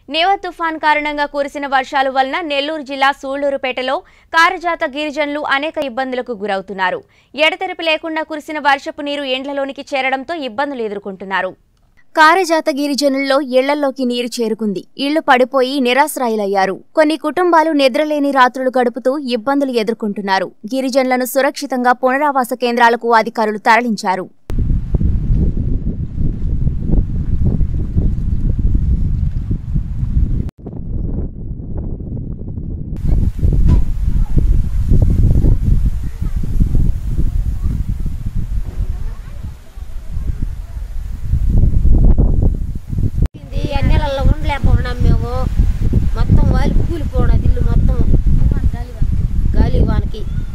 నివ తుఫాన్ కారణంగా కురిసిన వర్షాల వలన నెల్లూరు జిల్లా సూళ్లూరుపేటలో కారజాత గిరిజనులు అనేక ఇబ్బందులకు గురవుతున్నారు ఎడతెరిపి లేకుండా కురిసిన వర్షపు నీరు ఎండ్లలోనికి చేరడంతో ఇబ్బందులు ఎదుర్కొంటున్నారు కారజాత గిరిజనుల్లో ఇళ్లలోకి నీరు చేరుకుంది ఇళ్లు పడిపోయి నిరాశ్రయులయ్యారు కొన్ని కుటుంబాలు నిద్రలేని రాత్రులు గడుపుతూ ఇబ్బందులు ఎదుర్కొంటున్నారు గిరిజనులను సురక్షితంగా పునరావాస కేంద్రాలకు అధికారులు తరలించారు ఇది ఎన్నెలలో ఉండలేకున్నాం మేము మొత్తం వాలి కూలిపోవడం ఇల్లు మొత్తం గాలి వానకి